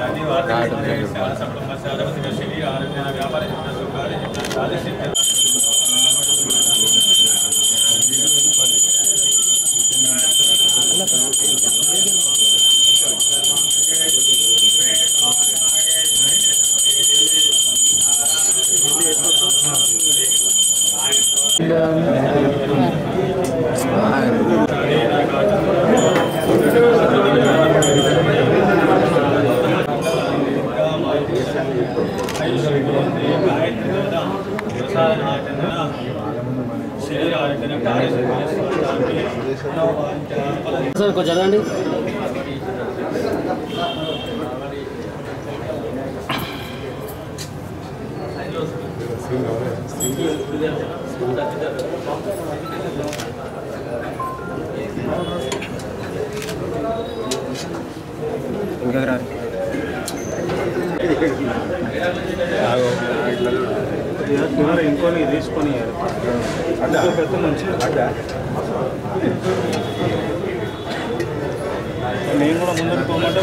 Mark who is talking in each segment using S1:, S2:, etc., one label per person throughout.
S1: ధాన్యాన్ని వార్తలు సేవ సంపద సాధవతిక శని ఆరోగ్య వ్యాపార జీవన సుఖాలు ఆదిశక్తి శరీర ఆరోగ్యం
S2: సార్ కొంచెం చదవండి
S1: ఇంకొని తీసుకొని పెద్ద మంచి నేను కూడా ముందుకు పోమంటే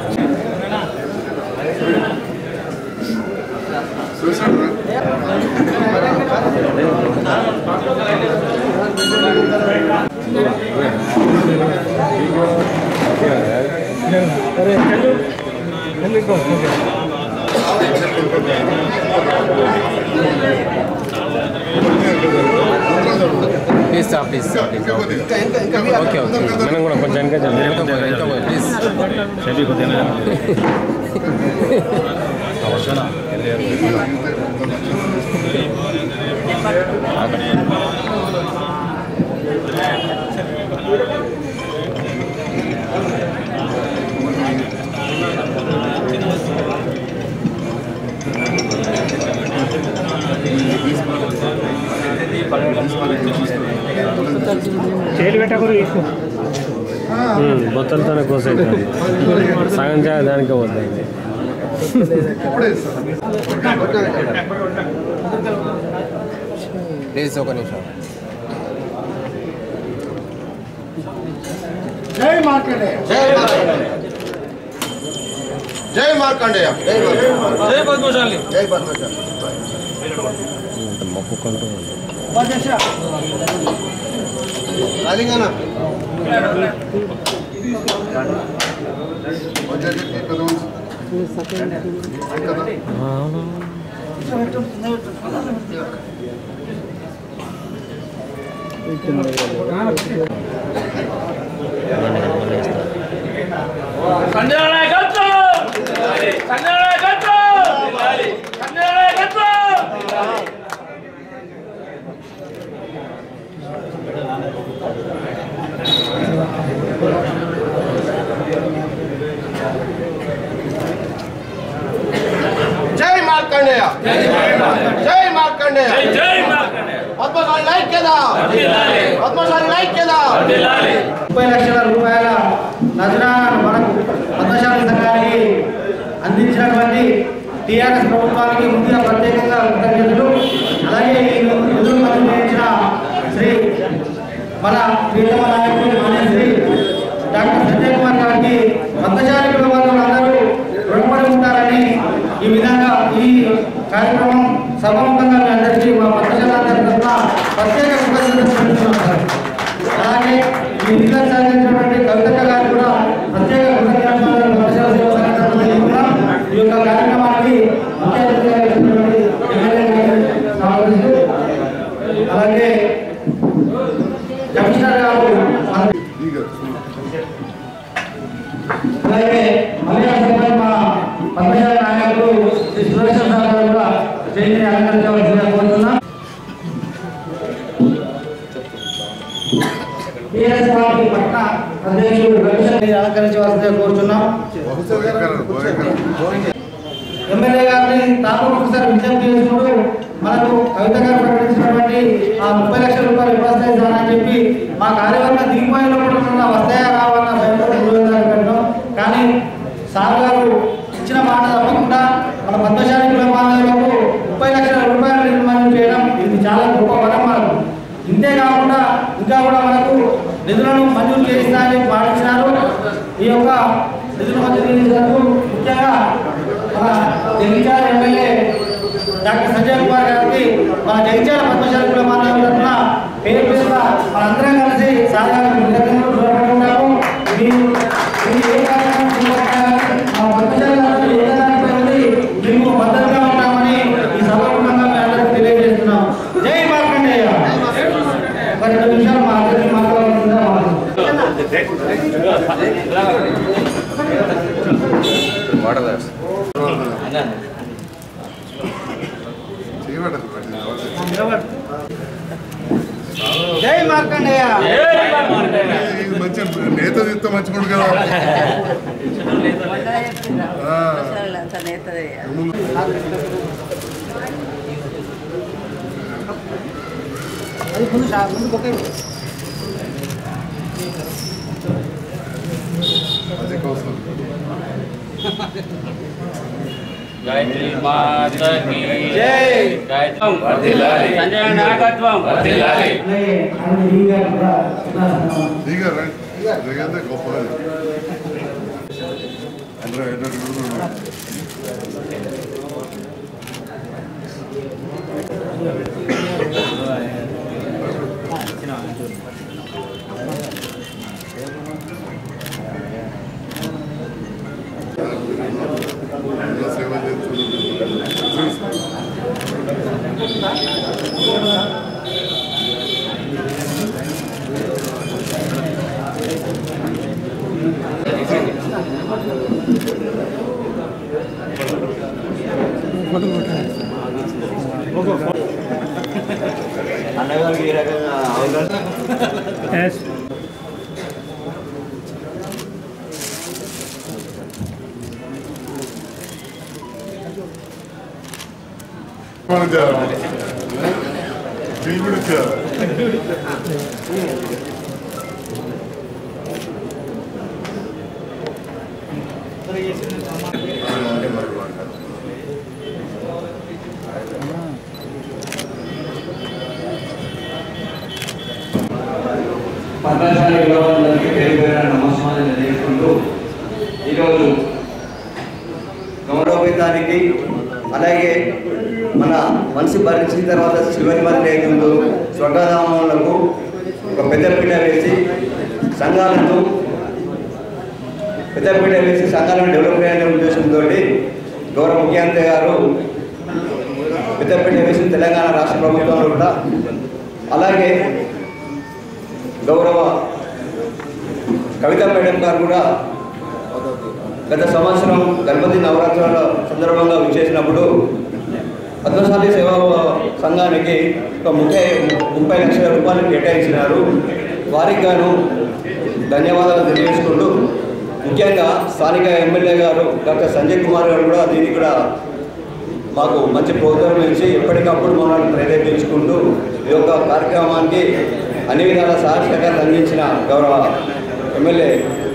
S2: please sir please sir please okay okay మనం కూడా కొంచెం ఇంకా ఇంకా ఇంకా ప్లీజ్
S1: చెవి కొద్దిగా
S2: బొత్తలతోనే కోసేది సగం చాయ దానికే పోతుంది ప్లీజ్ ఒక నిమిషం
S3: జై మార్కండేయ జై మార్కండేయ జై పద్మశాలి జై పద్మశాలి
S2: మొక్కుకుంటూ ఉంది
S3: తెలంగాణ జై మార్కండేయ జై మార్కండేయ పద్మశాలి లైక్యత పద్మశాలి లైక్యత
S4: ముప్పై లక్షల రూపాయల నజరాలను మనకు పద్మశాలి సంఘానికి అందించినటువంటి టీఆర్ఎస్ ప్రభుత్వానికి ముందుగా ప్రత్యేకంగా కృతజ్ఞతలు అలాగే ఈ నిధులు మంజూరు చేయించిన శ్రీ మన ప్రియతమ నాయకులు మాన్య శ్రీ డాక్టర్ సంజయ్ కుమార్ గారికి పద్మశాలి కుటుంబాలు అందరూ రుణపడి ఉంటారని ఈ విధంగా ఈ కార్యక్రమం సభముఖంగా మీ అందరికీ మా పద్మశాల అందరి తరఫున ప్రత్యేక కృతజ్ఞతలు తెలుపుతున్నాను అలాగే ఈ నిధులను సహకరించినటువంటి కవితక్క గారు కూడా ప్రత్యేక కృతజ్ఞతలు పద్మశాల సేవా సంఘం తరఫున తెలుపుతున్నాం. ఈ యొక్క కార్యక్రమానికి ముఖ్య అతిథిగా వచ్చినటువంటి ఎమ్మెల్యే గారిని స్వాగతిస్తూ అలాగే కమిషనర్ గారు మన- అలాగే మలయాళ సినిమా మా పద్మశాల నాయకులు శ్రీ సుదర్శన్ సార్ గారు కూడా స్టేజ్ని అలంకరించవలసిందిగా కోరుతున్నాం టీఆర్ఎస్ పార్టీ పట్ల అధ్యక్షుడు రవిశంకర్ అలంకరించవలసిందిగా కోరుతున్నాం ఎమ్మెల్యే గారిని తాము ఒకసారి విజ్ఞప్తి చేసుకుంటూ మనకు కవిత గారు ప్రకటించినటువంటి ఆ ముప్పై లక్షల రూపాయలు ఇవ్వస్తాయి సార్ అని చెప్పి మా కార్యవర్గం దిగిపోయినప్పుడు ఉన్న వస్తాయా రావన్న భయంతో పెట్టడం కానీ సార్ గారు ఇచ్చిన మాట తప్పకుండా మన పద్మశాలి కుటుంబాలకు ముప్పై లక్షల రూపాయలు నిర్మాణం చేయడం ఇది చాలా గొప్ప వరం మనకు ఇంతే కాకుండా ఇంకా కూడా మనకు నిధులను మంజూరు చేయిస్తారని పాటించినారు ఈ యొక్క నిధులు మంజూరు చేసినందుకు ముఖ్యంగా మన జగిత్యాల ఎమ్మెల్యే డాక్టర్ సంజయ్ కుమార్ గారికి మన జగిత్యాల పద్మశాలి కుల మానవ తరఫున పేరు పేరున మనందరం కలిసి సాధారణ కృతజ్ఞతలు చూడబడుతున్నాము మీరు మీరు ఏ కార్యక్రమం చేపట్టాలని మా పద్మశాలి వాళ్ళు ఏ దానిపై ఉంది మేము భద్రంగా ఉంటామని ఈ సభాముఖంగా మీ అందరికీ తెలియజేస్తున్నాం జై మార్కండేయ ఒక రెండు నిమిషాలు మా అందరికీ మాట్లాడాల్సిందిగా జై మార్కండేయ
S5: మంచి నేత తీస్తే మంచిగుండు కదా ఆ.
S4: అది ముందు షా- ముందు ఒకే
S5: అది కోసం
S1: గాయత్రి మాతకి
S4: జై.
S1: గాయత్రి సంజయ్ నాయకత్వం
S4: అలాగే ఆయన ఈ గారు కూడా ఉన్నారు.
S5: దిగా రండి దిగందే గొప్పగా అందరూ ఎన్నో సేవ చేస్తున్నారు మనం చేయాలి మీరు కూడా చేయాలి
S6: పద్మశాలి గౌరవానికి పేరు పేరు నమస్కారం తెలియజేసుకుంటూ ఈరోజు గౌరవపీతానికి అలాగే మన మనసు భరించిన తర్వాత చివరి మంది ఏదో స్వర్గధామములకు ఒక పెద్దపీట వేసి సంఘాలను పెద్దపీట వేసి సంఘాలను డెవలప్ చేయాలనే ఉద్దేశంతో గౌరవ ముఖ్యమంత్రి గారు పెద్దపీట వేసి తెలంగాణ రాష్ట్ర ప్రభుత్వంలో కూడా అలాగే గౌరవ కవిత మేడం గారు కూడా గత సంవత్సరం గణపతి నవరాత్రుల సందర్భంగా విచ్చేసినప్పుడు పద్మశాలి సేవా సంఘానికి ఒక ముప్పై ముప్పై లక్షల రూపాయలు కేటాయించినారు వారికి గాను ధన్యవాదాలు తెలియజేసుకుంటూ ముఖ్యంగా స్థానిక ఎమ్మెల్యే గారు డాక్టర్ సంజయ్ కుమార్ గారు కూడా దీనికి కూడా మాకు మంచి ప్రోత్సాహం ఇచ్చి ఎప్పటికప్పుడు మమ్మల్ని ప్రేరేపించుకుంటూ ఈ యొక్క కార్యక్రమానికి అన్ని విధాల సహాయ సహకారాలు అందించిన గౌరవ ఎమ్మెల్యే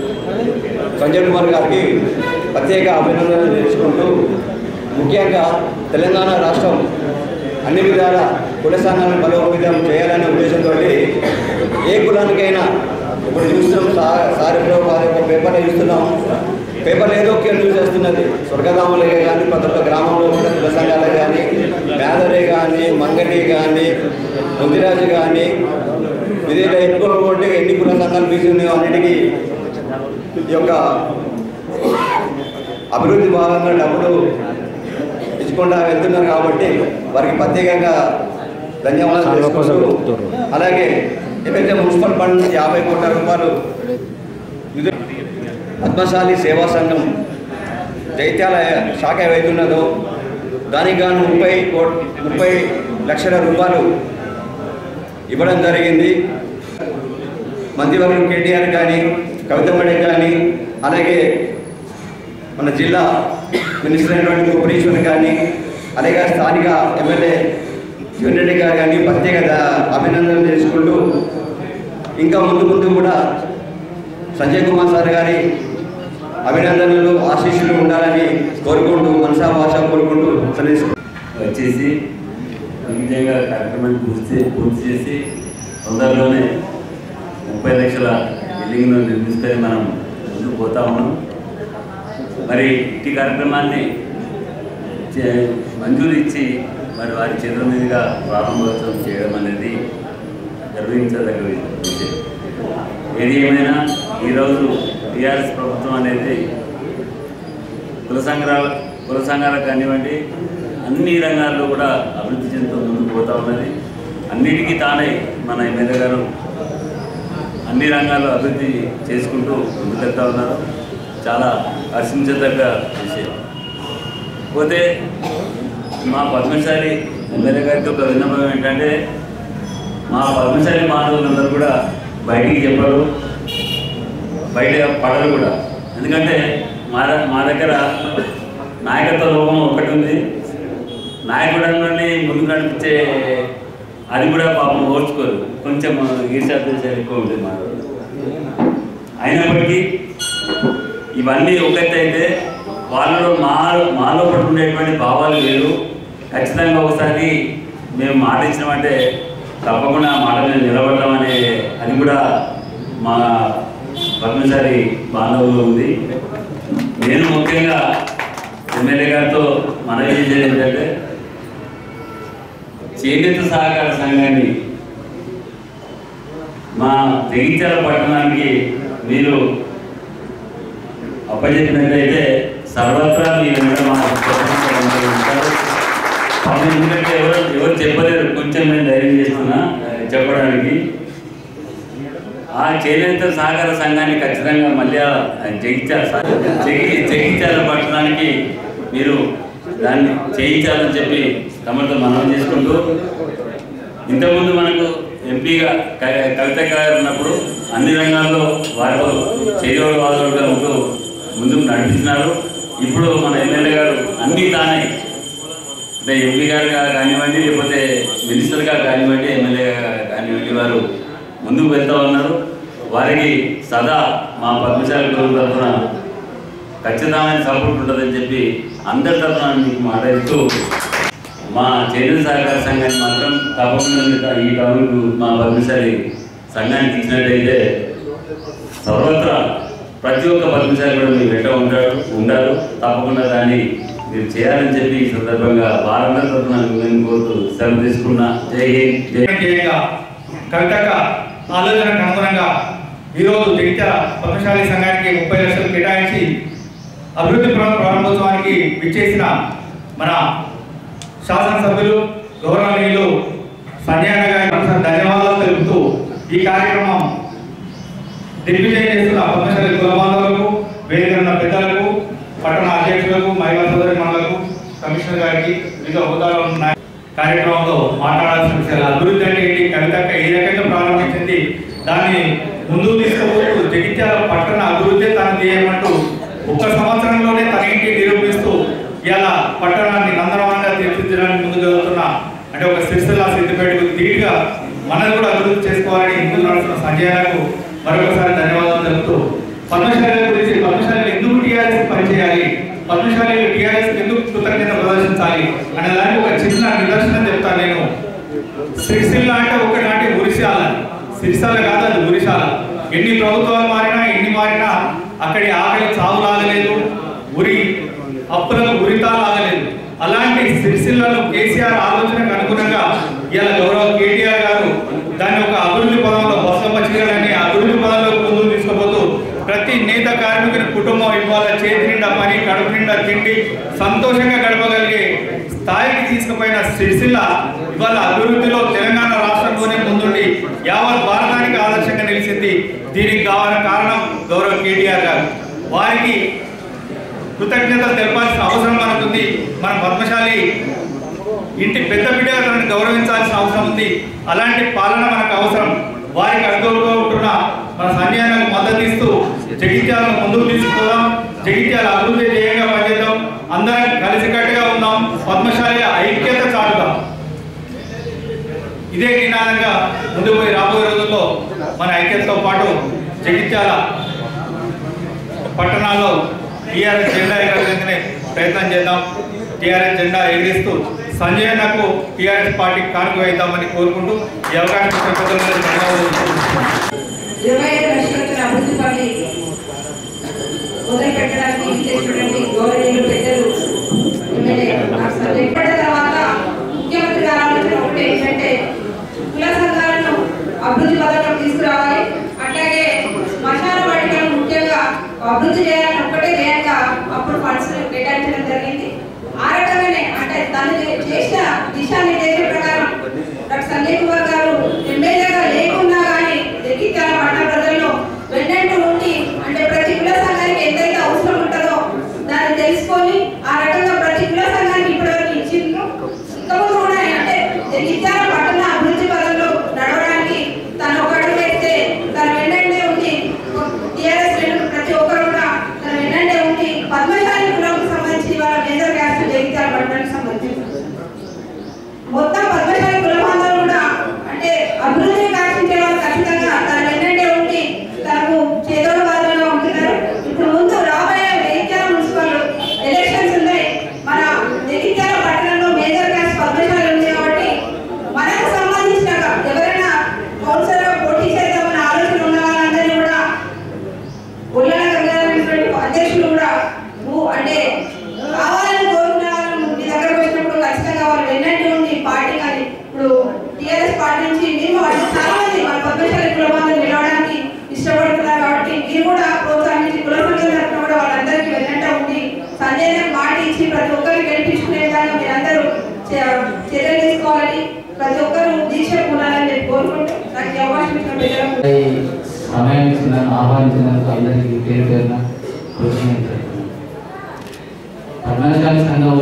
S6: సంజయ్ కుమార్ గారికి ప్రత్యేక అభినందనలు చేసుకుంటూ ముఖ్యంగా తెలంగాణ రాష్ట్రం అన్ని విధాల కుల సంఘాలను బలోపేతం చేయాలనే ఉద్దేశంతో ఏ కులానికైనా ఇప్పుడు చూస్తున్నాం సార్ సార్ ఎప్పుడో వారి యొక్క పేపర్లో చూస్తున్నాం పేపర్లో ఏదో ఒక న్యూస్ వస్తున్నది స్వర్గధాములే కానీ ప్రతి ఒక్క గ్రామంలో కూడా కుల సంఘాలే కానీ మేదరే కానీ మంగటి కానీ ముదిరాజు కానీ విధంగా ఎక్కువ ఉంటే ఎన్ని కుల సంఘాలు బీసీ ఉన్నాయో అన్నిటికీ ఈ యొక్క అభివృద్ధి భాగంగా డబ్బులు ఇచ్చుకుంటా వెళ్తున్నారు కాబట్టి వారికి ప్రత్యేకంగా ధన్యవాదాలు తెలుపుకుంటూ అలాగే ఏవైతే మున్సిపల్ ఫండ్ నుంచి యాభై కోట్ల రూపాయలు నిధులు పద్మశాలి సేవా సంఘం జైత్యాల శాఖ ఏవైతున్నదో దానికి గాను ముప్పై కోట్ ముప్పై లక్షల రూపాయలు ఇవ్వడం జరిగింది మంత్రివర్గం కేటీఆర్ కానీ కవితమణి కానీ అలాగే మన జిల్లా మినిస్టర్ అయినటువంటి భువనేశ్వర్ కానీ అలాగే స్థానిక ఎమ్మెల్యే శివన్ రెడ్డి గారు కానీ ప్రత్యేక ద- అభినందనలు చేసుకుంటూ ఇంకా ముందు ముందు కూడా సంజయ్ కుమార్ సార్ గారి అభినందనలు ఆశీస్సులు ఉండాలని కోరుకుంటూ మనసా భాష కోరుకుంటూ సెలవు
S7: వచ్చేసి విజయంగా కార్యక్రమాన్ని పూర్తి పూర్తి చేసి తొందరలోనే ముప్పై లక్షల బిల్డింగ్ను నిర్మిస్తే మనం ముందుకు పోతా ఉన్నాం మరి ఇట్టి కార్యక్రమాన్ని చే- మంజూరు ఇచ్చి మరి వారి చేతుల మీదుగా ప్రారంభోత్సవం చేయడం అనేది గర్వించదగ్గ విషయం ఏది ఏమైనా ఈరోజు టీఆర్ఎస్ ప్రభుత్వం అనేది కుల సంఘాల కుల సంఘాలకు కానివ్వండి అన్ని రంగాల్లో కూడా అభివృద్ధి చెందుతూ ముందుకు పోతా ఉన్నది అన్నిటికీ తానే మన ఎమ్మెల్యే గారు అన్ని రంగాల్లో అభివృద్ధి చేసుకుంటూ ముందుకెళ్తా ఉన్నారు చాలా హర్షించదగ్గ విషయం పోతే మా పద్మశాలి ఎమ్మెల్యే గారికి ఒక విన్నపం ఏంటంటే మా పద్మశాలి మానవులందరూ కూడా బయటికి చెప్పరు బయట పడరు కూడా ఎందుకంటే మా ద- మా దగ్గర నాయకత్వ లోపం ఒకటి ఉంది నాయకుడంలోనే ముందుకు నడిపించే అది కూడా పాపం ఓర్చుకోరు కొంచెం ఈర్షాద్వేషాలు ఎక్కువ ఉంటుంది మా దగ్గర. అయినప్పటికీ ఇవన్నీ ఒకటైతే వాళ్ళలో మా మాలో పట్టుకునేటువంటి భావాలు వేరు ఖచ్చితంగా ఒకసారి మేము మాట ఇచ్చినామంటే తప్పకుండా ఆ మాట మీద నిలబడతామనే అది కూడా మా పద్మశాలి బాంధవులు ఉంది నేను ముఖ్యంగా ఎమ్మెల్యే గారితో మనవి చేసేది ఏంటంటే చేనేత సహకార సంఘాన్ని మా జగిత్యాల పట్టణానికి మీరు అప్పచెప్పినట్లయితే సర్వత్రా మీరు కూడా మా ప్రపంచంలో ఉంటారు. పాపం ఎందుకంటే ఎవరు ఎవరు చెప్పలేరు కొంచెం నేను ధైర్యం చేస్తున్నా ఆ, చెప్పడానికి ఆ చేనేత సహకార సంఘాన్ని ఖచ్చితంగా మళ్ళీ ఆ జగిత్యాల జగి జగిత్యాల పట్టణానికి మీరు దాన్ని చేయించాలని చెప్పి తమతో మనం చేసుకుంటూ ఇంతకుముందు మనకు ఎంపీగా క- కవిత గారు ఉన్నప్పుడు అన్ని రంగాల్లో వారు చేదోడు వాదోడుగా ఉంటూ ముందుకు నడిపిస్తున్నారు ఇప్పుడు మన ఎమ్మెల్యే గారు అన్నీ తానే అంటే ఎంపీ గారుగా కానివ్వండి లేకపోతే మినిస్టర్గా కానివ్వండి ఎమ్మెల్యేగా కానివ్వండి వారు ముందుకు వెళ్తూ ఉన్నారు వారికి సదా మా పద్మశాలి గురువు తరఫున ఖచ్చితమైన సపోర్ట్ ఉంటుందని చెప్పి అందరి తరఫున మీకు మాట ఇస్తూ మా చైతన్య సహకార సంఘాన్ని మాత్రం తప్పకుండా మీరు ఈ టౌన్కు మా పద్మశాలి సంఘానికి ఇచ్చినట్టయితే సర్వత్రా ప్రతి ఒక్క పద్మశాలి కూడా మీరు వెంట ఉంటాడు ఉండారు తప్పకుండా దాన్ని మీరు చేయాలని చెప్పి ఈ సందర్భంగా వారందరి తరఫున నేను కోరుతూ సెలవు తీసుకున్నా జై హింద్ జై
S8: ధ్యేయంగా కవితక ఆలోచనకు అనుగుణంగా ఈరోజు జగిత్యాల పద్మశాలి సంఘానికి ముప్పై లక్షలు కేటాయించి అభివృద్ధి ప్ర- ప్రారంభోత్సవానికి విచ్చేసిన మన శాసనసభ్యులు గౌరవనీయులు సంజయ్ అన్న గారికి ఒకసారి ధన్యవాదాలు తెలుపుతూ ఈ కార్యక్రమం దిగ్విజయం చేస్తున్న పద్మశాలి కుల బాంధవులకు వేదిక ఉన్న పెద్దలకు పట్టణ అధ్యక్షులకు మహిళా సోదరి మండలకు కమిషనర్ గారికి వివిధ హోదాలో ఉన్న కార్యక్రమంలో మాట్లాడాల్సిన విషయాలు అభివృద్ధి అంటే ఏంటి కవితక్క ఏ రకంగా ప్రారంభించింది దాన్ని ముందుకు తీసుకుపోతూ జగిత్యాల పట్టణ అభివృద్ధి తన ధ్యేయమంటూ ఒక్క సంవత్సరంలోనే తన ఇంటి నిరూపిస్తూ ఇలా పట్టణాన్ని నందనవనంగా తీర్చిదిద్దడానికి ముందుకు వెళ్తున్న అంటే ఒక సిరిసిల్ల సిద్దిపేటకు ధీటుగా మనది కూడా అభివృద్ధి చేసుకోవాలని ముందు నడుస్తున్న సంజయకు మరొకసారి ధన్యవాదాలు తెలుపుతూ పద్మశాలి గురించి పద్మశాలి ఎందుకు టీఆర్ఎస్ పనిచేయాలి పద్మశాలి టీఆర్ఎస్ ఎందుకు కృతజ్ఞత ప్రదర్శించాలి అనే దానికి ఒక చిన్న నిదర్శనం చెప్తాను నేను సిరిసిల్ల అంటే ఒకటి ఉరిశాల సిరిసిల్ల కాదు అది ఉరిశాల ఎన్ని ప్రభుత్వాలు మారినా ఎన్ని మారినా అక్కడి ఆకలి చావు లాగలేదు ఉరి అప్పులకు ఉరితాలు ఆగలేదు అలాంటి సిరిసిల్లలో కేసీఆర్ ఆలోచనకు అనుగుణంగా ఇవాళ గౌరవ కేటీఆర్ గారు దాన్ని ఒక అభివృద్ధి పదంలో బసమ్మ చీరలని అభివృద్ధి పదంలో ముందుకు తీసుకుపోతూ ప్రతి నేత కార్మికుని కుటుంబం ఇవాళ చేతి నిండా పని కడుపు నిండా తిండి సంతోషంగా గడపగలిగే స్థాయికి తీసుకుపోయిన సిరిసిల్ల ఇవాళ అభివృద్ధిలో తెలంగాణ రాష్ట్రంలోనే ముందుండి యావత్ భారతానికి ఆదర్శంగా నిలిచింది దీనికి కావాలని కారణం గౌరవ కేటీఆర్ గారు వారికి కృతజ్ఞతలు తెలపాల్సిన అవసరం మనకుంది మన పద్మశాలి ఇంటి పెద్ద బిడ్డగా తనని గౌరవించాల్సిన అవసరం ఉంది అలాంటి పాలన మనకు అవసరం వారికి అడ్డుగా ఉంటున్న మన సైన్యానికి మద్దతు ఇస్తూ జగిత్యాలను ముందుకు తీసుకుపోదాం జగిత్యాల అభివృద్ధి ధ్యేయంగా పనిచేద్దాం అందరం కలిసికట్టుగా ఉందాం పద్మశాలి ఐక్యత చాటుదాం ఇదే నినాదంగా ముందుకు పోయి రాబోయే రోజుల్లో మన ఐక్యతతో పాటు జగిత్యాల పట్టణాల్లో టీఆర్ఎస్ జెండా ఎగరవేసుకునే ప్రయత్నం చేద్దాం టీఆర్ఎస్ జెండా ఎగిరిస్తూ సంజయ్ అన్నకు టీఆర్ఎస్ పార్టీ కానుక వేద్దామని కోరుకుంటూ ఈ అవకాశం ఇచ్చిన పెద్దలందరికీ ధన్యవాదాలు తెలుపుతున్నాను.
S9: ఇరవై ఐదు లక్షల అభివృద్ధి పని మొదలు పెట్టడానికి చేసినటువంటి అభివృద్ధి చేయాలని ఒక్కటే ధ్యేయంగా అప్పుడు ఫండ్స్ కేటాయించడం జరిగింది ఆ రకంగానే అంటే తను చే- చేసిన దిశానిర్దేశం ప్రకారం డాక్టర్ సంజయ్ కుమార్ గారు ఎమ్మెల్యేగా లేకున్నా కానీ జగిత్యాల పట్టణ ప్రజల్లో వెన్నంటూ ఉండి అంటే ప్రతి కుల సంఘానికి ఎంతైతే అవసరం ఉంటుందో దాన్ని తెలుసుకొని ఆ రకంగా ప్రతి కుల సంఘానికి ఇప్పటివరకు ఇచ్చిండ్రు ఇంకా ముందు కూడా అంటే జగిత్యాల పట్టణ అభివృద్ధి పదంలో నడవడానికి తను ఒకటి వేస్తే తన వెన్నంటే ఉండి టీఆర్ఎస్ శ్రేణులు ప్రతి ఒక్కరు కూడా తన వెన్నంటే ఉండి పద్మశాలి కులంకు సంబంధించి వాళ్ళ మేజర్ క్యాస్ట్ జగిత్యాల పట్టణానికి సంబంధించి మొత్తం పద్మశాలి కులబంధాలు కూడా అంటే అభివృద్ధిని కాక్షించే వాళ్ళు ఖచ్చితంగా తన వెన్నంటే ఉండి తనకు చేదోడు బాధలుగా ఉంటున్నారు ఇప్పుడు ముందు రాబోయే జగిత్యాల మున్సిపల్ ఎలక్షన్స్ ఉన్నాయి మన జగిత్యాల పట్టణంలో మేజర్ క్యాస్ట్ పద్మశాలి ఉంది కాబట్టి మనకు సంబంధించిన ఎవరైనా కౌన్సిలర్ పోటీ చేద్దామన్న ఆలోచన ఉన్న వాళ్ళందరినీ కూడా ఉల్లాల గంగాధర అధ్యక్షులు కూడా నువ్వు అంటే కావాలని కోరుకున్న వాళ్ళను మీ దగ్గరకు వచ్చినప్పుడు ఖచ్చితంగా వాళ్ళు వెన్నట్టు ఉండి పార్టీ కానీ ఇప్పుడు టీఆర్ఎస్ పార్టీ నుంచి మీరు వాళ్ళు చాలా మంది మన పద్మశాలి కులబంధం నిలవడానికి ఇష్టపడుతున్నారు కాబట్టి మీరు కూడా ప్రోత్సహించి కుల సంఘం తరఫున కూడా వాళ్ళందరికీ వెన్నట్ట ఉండి సంజయ్ నాకు మాట ఇచ్చి ప్రతి ఒక్కరిని గెలిపించుకునే విధంగా మీరందరూ చే- చర్యలు తీసుకోవాలని ప్రతి ఒక్కరు దీక్ష కూడాలని చెప్పి కోరుకుంటూ నాకు ఈ అవకాశం ఇచ్చిన ప్రజలకు
S10: ఈ సమయం ఇచ్చిన ఆహ్వానించినందుకు అందరికీ పేరు పేరున కృతజ్ఞతలు పద్మశాలి సంఘం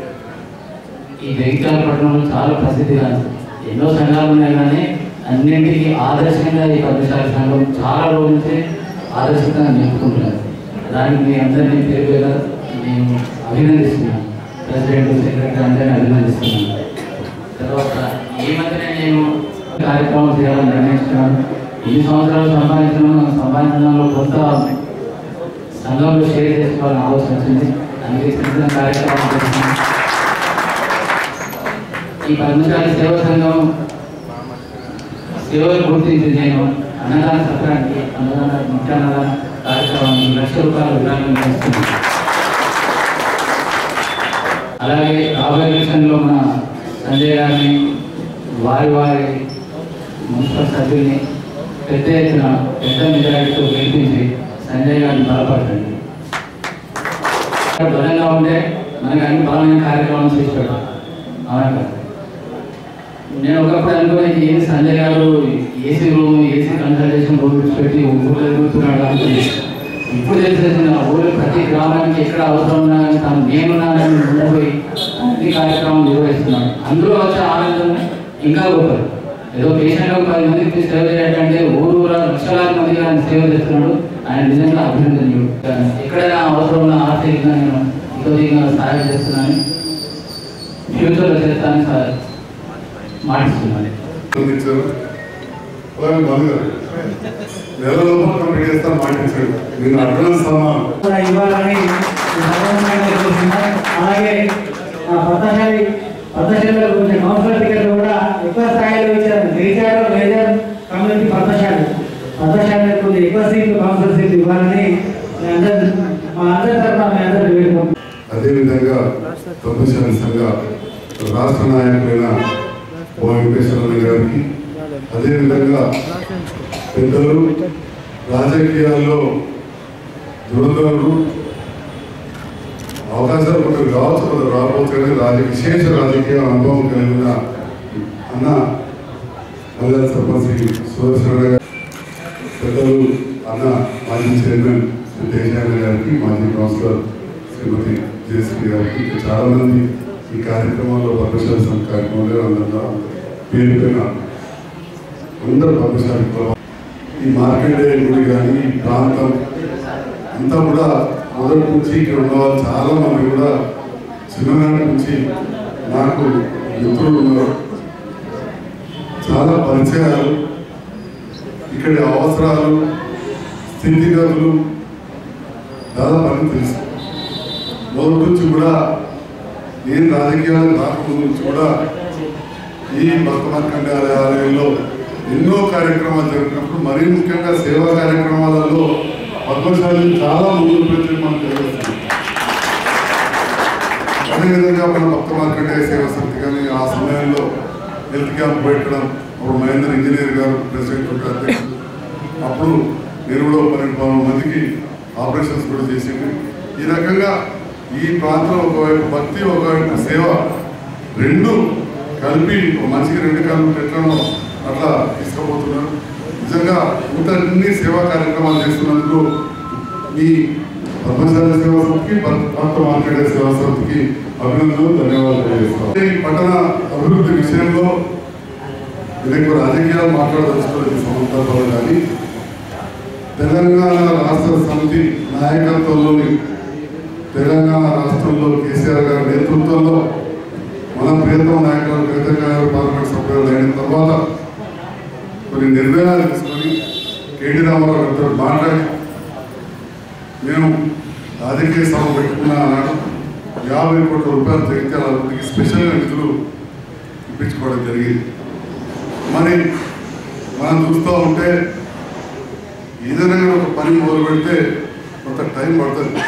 S10: ఈ జగిత్యాల పట్టణంలో చాలా ప్రసిద్ధిగాంది ఎన్నో సంఘాలు ఉన్నాయి కానీ అన్నింటికీ ఆదర్శంగా ఈ పద్మశాలి సంఘం చాలా రోజుల నుంచి ఆదర్శంగా నిలుపుకుంటున్నారు దానికి మీ అందరినీ పేరు పేరు నేను అభినందిస్తున్నాను ప్రెసిడెంట్ సెక్రటరీ అందరినీ అభినందిస్తున్నాను తర్వాత ఈ మధ్యనే నేను కార్యక్రమం చేయాలని నిర్ణయించుకున్నాను ఎన్ని సంవత్సరాలు సంపాదించడం సంపాదించడంలో కొంత సంఘంలో షేర్ చేసుకోవాలని ఆలోచన వచ్చింది అందుకే చిన్న చిన్న కార్యక్రమం చేస్తున్నాను ఈ పద్మశాలి సేవా సంఘం సేవలు గుర్తించి నేను అన్నదాన సత్రానికి అన్నదాన నిత్యాన్నదాన కార్యక్రమానికి లక్ష రూపాయల విరాళం చేస్తున్నాను అలాగే రాబోయే ఎలక్షన్లో మన సంజయ్ గారిని వారి వారి మున్సిపల్ సభ్యుల్ని పెద్ద ఎత్తున పెద్ద మెజారిటీతో గెలిపించి సంజయ్ గారిని బలపడకండి బలంగా ఉంటే మనకి అన్ని బలమైన కార్యక్రమాలు చేసి పెడతాం అవునా కదా? నేను ఒకప్పుడు అనుకునేది ఏంటి Sanjay garu AC room AC consultation room పెట్టి ఊళ్ళో ఎదుగుతున్నాడు అనుకుని ఇప్పుడు తెలిసేసిన ఊళ్ళో ప్రతి గ్రామానికి ఎక్కడ అవసరం ఉన్నా కానీ తను నేనున్నానని ముందుపోయి అన్ని కార్యక్రమం నిర్వహిస్తున్నాడు అందులో వచ్చే ఆనందం ఇంకా గొప్పది ఏదో పేషెంట్ ఒక పది మందికి సేవ చేయాలంటే ఊరు ఊరా లక్షలాది మందికి ఆయన సేవ చేస్తున్నాడు ఆయన నిజంగా అభినందనీయుడు ఎక్కడైనా అవసరం ఉన్న ఆర్థికంగా నేను ఇంకొద్దిగా సహాయం చేస్తున్నాను ఫ్యూచర్లో చేస్తానని సార్ మాటిస్తున్నాను
S5: ఇచ్చారు అలాగే మళ్ళీ నెలలో కంప్లీట్ చేస్తాను మాటించాడు నేను అడ్వాన్స్ సమానం
S4: కూడా ఇవ్వాలని ఈ సందర్భంగా కోరుతున్నాను. అలాగే ఆ పద్మశాలి పద్మశాలిలో కొంచెం కౌన్సిలర్ టికెట్లు కూడా ఎక్కువ స్థాయిలో ఇచ్చారు గిరిజాలో మేజర్ కమ్యూనిటీ పద్మశాలి పద్మశాలి కొంచెం ఎక్కువ సీట్లు కౌన్సిలర్ సీట్లు ఇవ్వాలని మీ అందరి మా అందరి తరఫున మీ అందరూ వేడుకుంటున్నాం
S5: అదేవిధంగా తపశాలి సంఘ రాష్ట్ర నాయకులైన ఓ వెంకటేశ్వర గారికి అదేవిధంగా పెద్దలు రాజకీయాల్లో దురదలు అవకాశాలు కొందరు కావచ్చు కొందరు రాకపోవచ్చు కానీ రాజకీయ విశేష రాజకీయ అనుభవం కలిగిన అన్న మల్లెల సర్పంచ్ శ్రీ సుదర్శన గారు పెద్దలు అన్న మాజీ చైర్మన్ శ్రీ దేశాయన గారికి మాజీ కౌన్సిలర్ శ్రీమతి జేసీ గారికి ఇంకా చాలా మంది ఈ కార్యక్రమంలో పద్మశాలి సంఘ కార్యక్రమంలో అందరూ పేరు పైన అందరూ పద్మశాలి కులం. ఈ మార్కెట్ గుడి కానీ ఈ ప్రాంతం అంతా కూడా మొదటి నుంచి ఇక్కడ ఉన్న వాళ్ళు చాలా మంది కూడా చిన్ననాటి నుంచి నాకు మిత్రులు ఉన్నారు చాలా పరిచయాలు ఇక్కడి అవసరాలు స్థితిగతులు దాదాపు అన్ని తెలుసు మొదటి నుంచి కూడా నేను రాజకీయాలకు రాకముందు నుంచి కూడా ఈ భక్తమార్కండ ఆలయంలో ఎన్నో కార్యక్రమాలు జరిగినప్పుడు మరీ ముఖ్యంగా సేవా కార్యక్రమాలలో పద్మశాలి చాలా ముందు ప్రతి మనకు తెలుస్తుంది అదేవిధంగా మన భక్త మార్కండేయ సేవ సమితి కానీ ఆ సమయంలో హెల్త్ క్యాంప్ పెట్టడం అప్పుడు మహేందర్ ఇంజనీర్ గారు ప్రెసిడెంట్ ఉంటే అధ్యక్షుడు అప్పుడు నేను కూడా పన్నెండు పదమూడు మందికి ఆపరేషన్స్ కూడా చేసింది ఈ రకంగా ఈ ప్రాంతంలో ఒకవైపు భక్తి ఒకవైపు సేవ రెండు కలిపి ఒక మనిషికి రెండు కలిపి పెట్టడం అట్లా తీసుకుపోతున్నారు నిజంగా ఇంత అన్ని సేవా కార్యక్రమాలు చేస్తున్నందుకు మీ పద్మశాల సేవా సమితికి భక్త మార్కెట్ సేవా సమితికి అభినందనలు ధన్యవాదాలు తెలియజేస్తాం ఈ పట్టణ అభివృద్ధి విషయంలో నేను ఎక్కువ రాజకీయాలు మాట్లాడదలుచుకోలేదు ఈ సందర్భంలో కానీ తెలంగాణ రాష్ట్ర సమితి నాయకత్వంలోని తెలంగాణ రాష్ట్రంలో కేసీఆర్ గారి నేతృత్వంలో మన ప్రియతమ నాయకులు కవిత గారు పార్లమెంట్ సభ్యులు అయిన తర్వాత కొన్ని నిర్ణయాలు తీసుకొని కేటీ రామారావు గారితో మాట్లాడి మేము రాజకీయ సభ పెట్టుకున్న ఆనాడు యాభై కోట్ల రూపాయలు జగిత్యాల అభివృద్ధికి స్పెషల్గా నిధులు ఇప్పించుకోవడం జరిగింది మరి మనం చూస్తూ ఉంటే ఏదైనా ఒక పని మొదలు పెడితే కొంత టైం పడుతుంది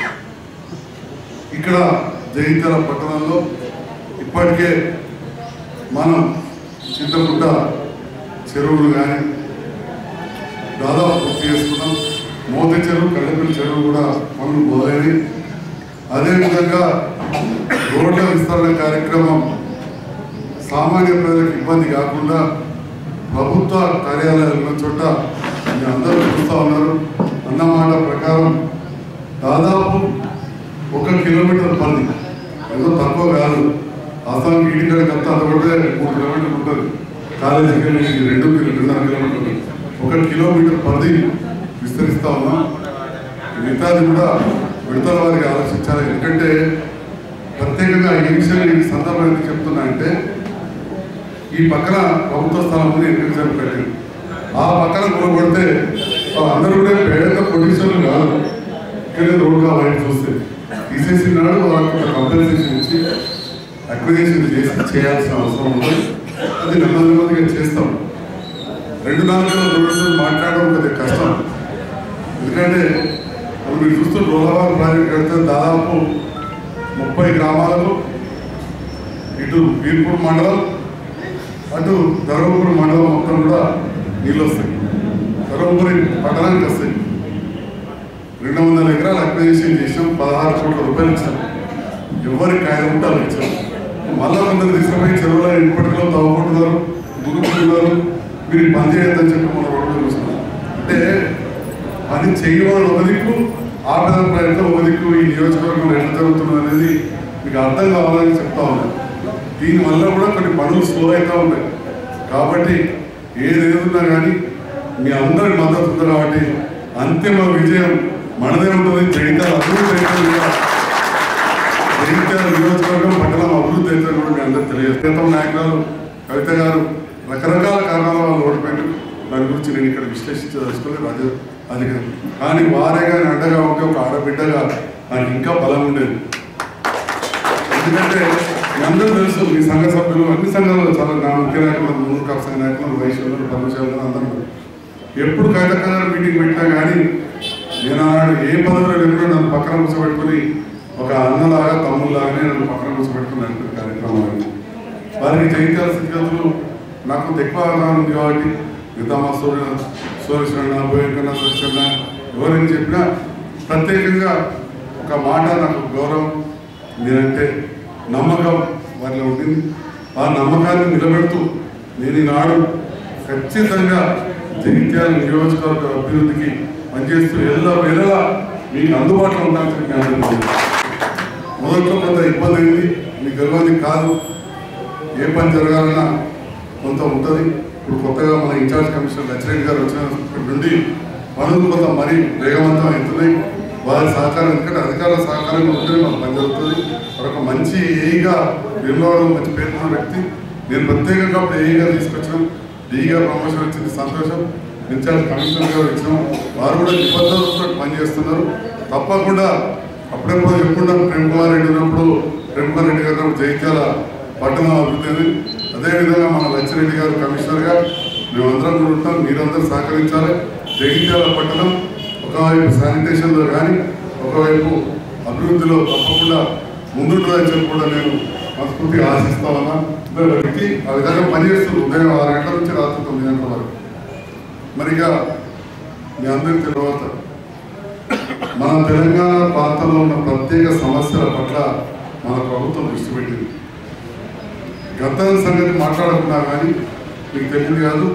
S5: ఇక్కడ జగిత్యాల పట్టణంలో ఇప్పటికే మనం చింతకుంట చెరువులు కానీ దాదాపు పూర్తి చేసుకున్నాం మోత చెరువు కళ్ళపిల్లి చెరువు కూడా పనులు మొదలైనవి అదేవిధంగా రోడ్ల విస్తరణ కార్యక్రమం సామాన్య ప్రజలకు ఇబ్బంది కాకుండా ప్రభుత్వ కార్యాలయాలు ఉన్న చోట మీ అందరూ చూస్తూ ఉన్నారు అన్నమాట ప్రకారం దాదాపు ఒక కిలోమీటర్ పది ఏదో తక్కువ కాదు అస్సాం ఇంటికాడికి అంతా అంతకుంటే మూడు కిలోమీటర్లు ఉంటుంది కాలేజీకి వెళ్ళి రెండు కిలో రెండున్నర కిలోమీటర్లు ఒక కిలోమీటర్ పరిధి విస్తరిస్తా ఉన్నాం మిగతాది కూడా విడతల వారికి ఆలోచించాలి ఎందుకంటే ప్రత్యేకంగా ఈ విషయం ఈ సందర్భం ఎందుకు చెప్తున్నా అంటే ఈ పక్కన ప్రభుత్వ స్థలం ఉంది ఎన్నికలు పెట్టింది ఆ పక్కన కొనబడితే అందరూ కూడా పేద పొజిషన్లు కాదు ఇక్కడ రోడ్ కావాలని చూస్తే తీసేసిన నాడు వాళ్ళకి కంపెన్సేషన్ ఇచ్చి అక్విజేషన్ చేసి చేయాల్సిన అవసరం ఉంది అది నెమ్మది నెమ్మదిగా చేస్తాం రెండు నాలుగు రోజులు మాట్లాడడం కొద్దిగా కష్టం ఎందుకంటే ఇప్పుడు మీరు చూస్తూ రోలవార్ ప్రాజెక్ట్ కడితే దాదాపు ముప్పై గ్రామాలకు ఇటు వీర్పూర్ మండలం అటు ధర్మపురి మండలం మొత్తం కూడా నీళ్ళు వస్తాయి ధర్మపురి పట్టణానికి వస్తాయి రెండు వందల ఎకరాలు అక్విజిషన్ చేసాం పదహారు కోట్ల రూపాయలు ఇచ్చాం ఎవరికి కాయలు ఉంటే వాళ్ళు ఇచ్చాం మళ్ళా కొందరు తీసుకుపోయి చెరువులో ఇప్పటిలో తవ్వుకుంటున్నారు దున్నుకుంటున్నారు మీరు ఈ పని చేయొద్దని చెప్పి మన రోడ్డు మీద చూస్తున్నాం అంటే పని చేయడం ఒక దిక్కు ఆపద ప్రయత్నం ఒక దిక్కు ఈ నియోజకవర్గంలో ఎట్లా జరుగుతున్నది అనేది మీకు అర్థం కావాలని చెప్తా ఉన్నాను దీనివల్ల కూడా కొన్ని పనులు స్లో అవుతూ ఉంటాయి కాబట్టి ఏది ఏదున్నా కానీ మీ అందరి మద్దతు ఉంది కాబట్టి అంతిమ విజయం మనదే ఉంటుంది జగిత్యాల అభివృద్ధి అయితే కూడా జగిత్యాల నియోజకవర్గం పట్టణం అభివృద్ధి అయితే కూడా మీ అందరూ తెలియజేస్తాం నాయకురాలు కవిత గారు రకరకాల కారణాల వల్ల ఓడిపోయారు దాని గురించి నేను ఇక్కడ విశ్లేషించదలుచుకోలేదు రాజు అది కాదు. కానీ వారే కానీ అండగా ఉంటే ఒక ఆడబిడ్డగా నాకు ఇంకా బలం ఉండేది ఎందుకంటే మీ అందరూ తెలుసు మీ సంఘ సభ్యులు అన్ని సంఘాలు చాలా నా ముఖ్య నాయకులు మూడు కాపు సంఘ నాయకులు వైశ్యులు పరమశివులు అందరూ ఎప్పుడు కవితకాల మీటింగ్ పెట్టినా కానీ నేను ఆనాడు ఏ పదవిలో లేకుండా నన్ను పక్కన కూర్చోబెట్టుకుని ఒక అన్నలాగా తమ్ముళ్ళలాగానే నన్ను పక్కన కూర్చోబెట్టుకుని నడిపే కార్యక్రమం అది. వారికి జయించాల్సిన స్థితిగతులు నాకు కొంత ఎక్కువ అవగాహన ఉంది కాబట్టి నిజామా సూర్య సూర్యశ్వరణ భోయకన్న సత్యన్న ఎవరైనా చెప్పినా ప్రత్యేకంగా ఒక మాట నాకు గౌరవం నేనంటే నమ్మకం వారిలో ఉండింది ఆ నమ్మకాన్ని నిలబెడుతూ నేను ఈనాడు ఖచ్చితంగా జగిత్యాల నియోజకవర్గ అభివృద్ధికి పనిచేస్తూ ఎల్ల వేళలా మీకు అందుబాటులో ఉండాలని చెప్పి నేను అనుకుంటున్నాను. మొదట్లో కొంత ఇబ్బంది అయింది మీకు గెలవని కాదు ఏ పని జరగాలన్నా కొంత ఉంటుంది ఇప్పుడు కొత్తగా మన ఇన్ఛార్జ్ కమిషనర్ లచ్చిరెడ్డి గారు వచ్చినప్పటి నుండి పనులు కొంత మరీ వేగవంతం అవుతున్నాయి వారి సహకారం ఎందుకంటే అధికారుల సహకారం ఉంటేనే మనకు పని జరుగుతుంది వారు ఒక మంచి ఏఈగా భీమవరం మంచి పేరున్న వ్యక్తి నేను ప్రత్యేకంగా అప్పుడు ఏఈగా తీసుకొచ్చాం డీగా ప్రమోషన్ వచ్చింది సంతోషం ఇన్ఛార్జ్ కమిషనర్ గారు ఇచ్చాం వారు కూడా నిబద్ధతతో పనిచేస్తున్నారు తప్పకుండా అప్పుడెప్పుడు చెప్పుకుంటా ప్రేమ్ కుమార్ రెడ్డి ఉన్నప్పుడు ప్రేమ్ కుమార్ రెడ్డి గారు ఉన్నప్పుడు జైత్యాల పట్టణం అభివృద్ధి అయింది. అదేవిధంగా మన లచ్చిరెడ్డి గారు కమిషనర్గా మేమందరం కూడా ఉంటాం మీరందరూ సహకరించాలి జగిత్యాల పట్టణం ఒకవైపు శానిటేషన్లో కానీ ఒకవైపు అభివృద్ధిలో తప్పకుండా ముందుంటుందని చెప్పి కూడా నేను మనస్ఫూర్తిగా ఆశిస్తా ఉన్నా ఇద్దరు వ్యక్తి ఆ విధంగా పనిచేస్తుంది ఉదయం ఆరు గంటల నుంచి రాత్రి తొమ్మిది గంటల వరకు మరిగా మీ అందరి తర్వాత మన తెలంగాణ ప్రాంతంలో ఉన్న ప్రత్యేక సమస్యల పట్ల మన ప్రభుత్వం దృష్టి పెట్టింది గత సంగతి మాట్లాడుకున్నా కానీ మీకు తెలియదు కాదు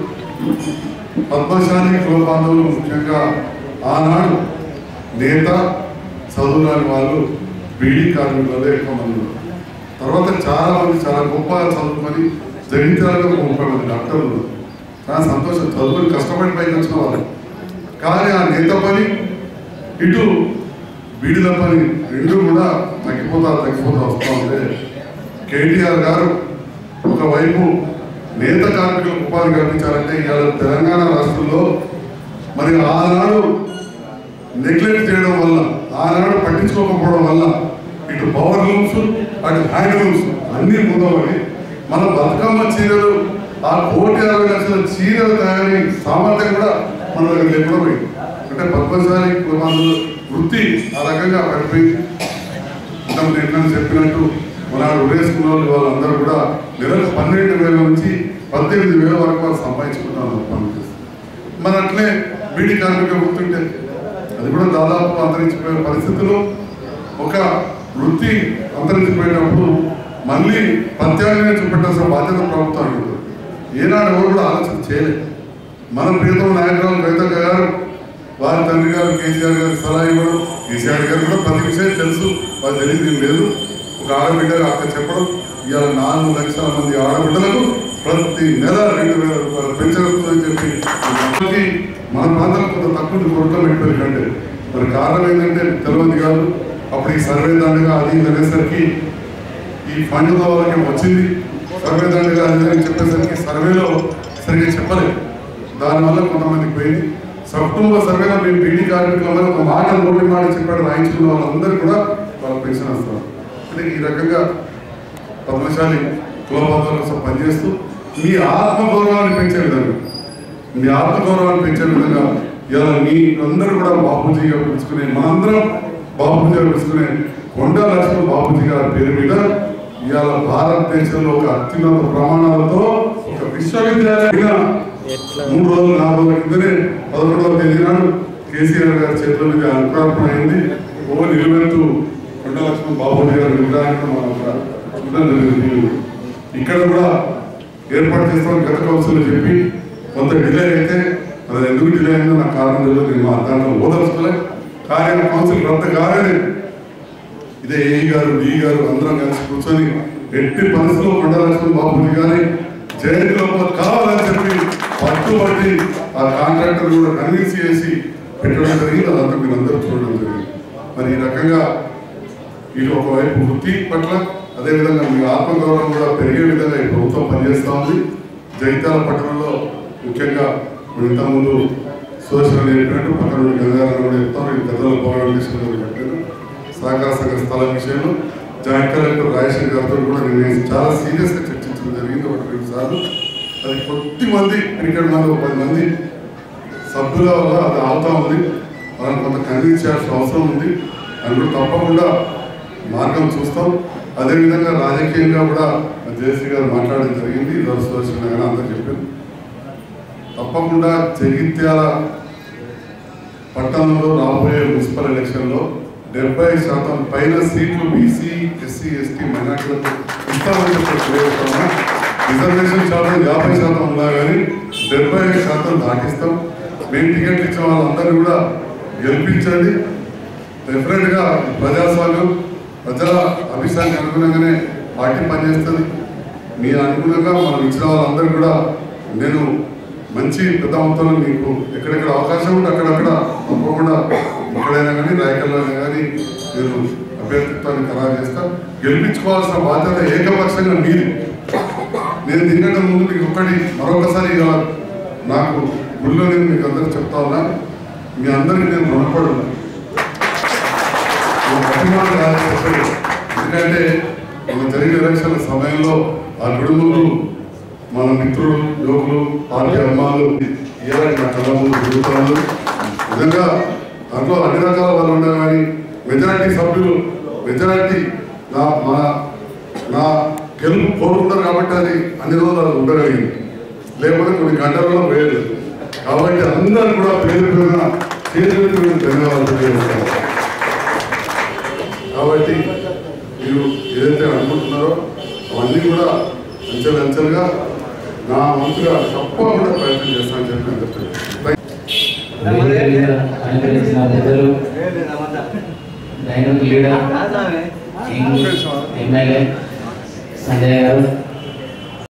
S5: పద్మశాలి కుల బాంధవులు ముఖ్యంగా ఆనాడు నేత చదువురాని వాళ్ళు బీడీ కార్మికులలో ఎక్కువ మంది ఉన్నారు. తర్వాత చాలా మంది చాలా గొప్పగా చదువుకొని జగిత్యాలలో ఒక ముప్పై మంది డాక్టర్లు ఉన్నారు. చాలా సంతోషం చదువుకొని కష్టపడి పైకి వచ్చిన వాళ్ళు కానీ ఆ నేత పని ఇటు బీడీల పని రెండు కూడా తగ్గిపోతా తగ్గిపోతా వస్తూ ఉంటే కేటీఆర్ గారు ఒకవైపు నేత కార్మికులకు ఉపాధి కల్పించాలంటే ఇవాళ తెలంగాణ రాష్ట్రంలో మరి ఆనాడు నెగ్లెక్ట్ చేయడం వల్ల ఆనాడు పట్టించుకోకపోవడం వల్ల ఇటు పవర్ లూమ్స్ అటు హ్యాండ్ లూమ్స్ అన్నీ మూతపడి మన బతుకమ్మ చీరలు ఆ కోటి అరవై లక్షల చీరలు తయారీ సామర్థ్యం కూడా మన దగ్గర లేకుండా పోయింది అంటే పద్మశాలి కులమానులు వృత్తి ఆ రకంగా పడిపోయింది ఇంతకు నేను చెప్పినట్టు మన ఉరేసుకున్న వాళ్ళు వాళ్ళందరూ కూడా నెలకు పన్నెండు వేల నుంచి పద్దెనిమిది వేల వరకు వాళ్ళు సంపాదించుకుంటారు పని మరి అట్లే బీడీ కార్మిక వృత్తి ఉంటే అది కూడా దాదాపు అంతరించిపోయే పరిస్థితుల్లో ఒక వృత్తి అంతరించిపోయినప్పుడు మళ్ళీ ప్రత్యామ్నాయం చూపెట్టాల్సిన బాధ్యత ప్రభుత్వానికి ఉంటుంది ఏనాడు ఎవరు కూడా ఆలోచన చేయలేదు మన ప్రియతమ నాయకురాలు కవితక్క గారు వారి తండ్రి గారు కేసీఆర్ గారికి సలహా ఇవ్వడం కేసీఆర్ గారు కూడా ప్రతి విషయం తెలుసు వారు తెలియదు ఏం లేదు ఒక ఆడబిడ్డ అక్క చెప్పడం ఇవాళ నాలుగు లక్షల మంది ఆడబిడ్డలకు ప్రతి నెల రెండు వేల రూపాయలు పెంచగలుగుతుందని చెప్పి అందరికీ మన ప్రాంతంలో కొంత తక్కువ కొరత పెట్టారు కంటే మరి కారణం ఏంటంటే తెలియదు కాదు అప్పుడు ఈ సర్వే దండగా అది ఇది అనేసరికి ఈ ఫండ్ వాళ్ళకి వచ్చింది సర్వే దండగా అది ఇది అని చెప్పేసరికి సర్వేలో సరిగ్గా చెప్పలేదు దానివల్ల కొంతమందికి పోయింది సెప్టెంబర్ సర్వేలో మేము బీడీ కార్మికులందరూ ఒక మాట నోటి మాట చెప్పాడు రాయించుకున్న వాళ్ళందరూ కూడా వాళ్ళ పెన్షన్ వస్తారు అంటే ఈ రకంగా పద్మశాలి కులబాధాల కోసం పనిచేస్తూ మీ ఆత్మగౌరవాన్ని పెంచే విధంగా మీ ఆత్మగౌరవాన్ని పెంచే విధంగా ఇలా మీ అందరూ కూడా బాపూజీగా పిలుచుకునే మనందరం బాపూజీగా పిలుచుకునే కొండా లక్ష్మణ్ బాపూజీ గారి పేరు మీద ఇవాళ భారతదేశంలో ఒక అత్యున్నత ప్రమాణాలతో ఒక విశ్వవిద్యాలయం మూడు రోజులు నాలుగు రోజుల కిందనే పదకొండవ తేదీ నాడు కేసీఆర్ గారి చేతుల మీద అంకురార్పణ అయింది ఓ నిలువెత్తు కొండ లక్ష్మణ్ బాబు గారి విగ్రహాన్ని మనం అక్కడ చూడడం జరిగింది ఇక్కడ కూడా ఏర్పాటు చేస్తామని గత కౌన్సిల్ చెప్పి కొంత డిలే అయితే అది ఎందుకు డిలే అయిందో నాకు కారణం తెలియదు నేను మా దాంట్లో ఓదలుచుకోలే కానీ ఆ కౌన్సిల్ రద్దు కాగానే ఇదే ఏ గారు డి గారు అందరం కలిసి కూర్చొని ఎట్టి పరిస్థితుల్లో కొండ లక్ష్మణ్ బాబుని కానీ జయంతిలో కావాలని చెప్పి పట్టుబట్టి ఆ కాంట్రాక్టర్ కూడా కన్విన్స్ చేసి పెట్టడం జరిగింది అదంతా మీరు అందరూ చూడడం జరిగింది మరి ఈ రకంగా ఇటు ఒకవైపు వృత్తి పట్ల అదేవిధంగా మీ ఆత్మగౌరవం కూడా పెరిగే విధంగా ఈ ప్రభుత్వం పనిచేస్తూ ఉంది జగిత్యాల పట్టణంలో ముఖ్యంగా మీరు ఇంతకుముందు సోషల్ చెప్పినట్టు పక్కన గంగారావు కూడా చెప్తాం ఇది పెద్దల పోరాటం చెప్పారు సహకార సంఘ స్థలం విషయంలో జాయింట్ కలెక్టర్ రాజశేఖర్ గారితో కూడా నేను చాలా సీరియస్గా చర్చించడం జరిగింది ఒకటి రెండు సార్లు అది కొద్ది మంది క్రికెట్ మంది ఒక పది మంది సభ్యుల వల్ల అది ఆగుతా ఉంది వాళ్ళని కొంత కన్విన్స్ చేయాల్సిన అవసరం ఉంది అని కూడా తప్పకుండా మార్గం చూస్తాం అదేవిధంగా రాజకీయంగా కూడా జయశ్రీ గారు మాట్లాడడం జరిగింది ఈరోజు సోషల్ కానీ అందరూ చెప్పారు తప్పకుండా జగిత్యాల పట్టణంలో రాబోయే మున్సిపల్ ఎలక్షన్లో డెబ్బై శాతం పైన సీట్లు బీసీ ఎస్సీ ఎస్టీ మైనార్టీలకు ఇస్తామని చెప్పి తెలియజేస్తాము రిజర్వేషన్ శాతం యాభై శాతం ఉన్నా కానీ డెబ్బై ఐదు శాతం దాటిస్తాం మేము టికెట్లు ఇచ్చిన వాళ్ళందరూ కూడా గెలిపించండి డెఫినెట్గా ప్రజాస్వామ్యం ప్రజల అభిష్టానికి అనుగుణంగానే పార్టీ పనిచేస్తుంది మీ అనుగుణంగా మనం ఇచ్చిన వాళ్ళందరూ కూడా నేను మంచి పెద్ద మొత్తంలో మీకు ఎక్కడెక్కడ అవకాశం ఉంటే అక్కడక్కడ తప్పకుండా ఎక్కడైనా కానీ రాయకల్లోనే కానీ నేను అభ్యర్థిత్వాన్ని ఖరారు చేస్తా గెలిపించుకోవాల్సిన బాధ్యత ఏకపక్షంగా మీది నేను దీనికంటే ముందు మీకు ఒక్కటి మరొకసారి ఇక నాకు గుళ్ళో నేను మీకు అందరూ చెప్తా ఉన్నా మీ అందరికీ నేను రుణపడి ఉన్నా. నేను గట్టి మాట కాదు చెప్పేది. ఎందుకంటే మన జరిగిన ఎలక్షన్ల సమయంలో ఆ గుడి ముందు మన మిత్రులు యువకులు పార్టీ అమ్మాలు ఇవ్వడానికి నా కళ్ళ ముందు తిరుగుతున్నారు నిజంగా దాంట్లో అన్ని రకాల వాళ్ళు ఉన్నా కానీ మెజారిటీ సభ్యులు మెజారిటీ నా మన నా గెలుపు కోరుకుంటారు కాబట్టి అది అన్ని రోజులు అది ఉండగలిగింది లేకపోతే కొన్ని గంటలలో పోయేది కాబట్టి అందరూ కూడా పేరు పేరున చేతులకు ధన్యవాదాలు తెలియజేస్తాను కూడా అంచెలు అంచెలుగా నా వంతుగా తప్పకుండా ప్రయత్నం చేస్తానని చెప్పి అందరికీ
S10: వేదిక మీద అనుగ్రహించిన పెద్దలు dynamic leader king MLA Sanjay గారు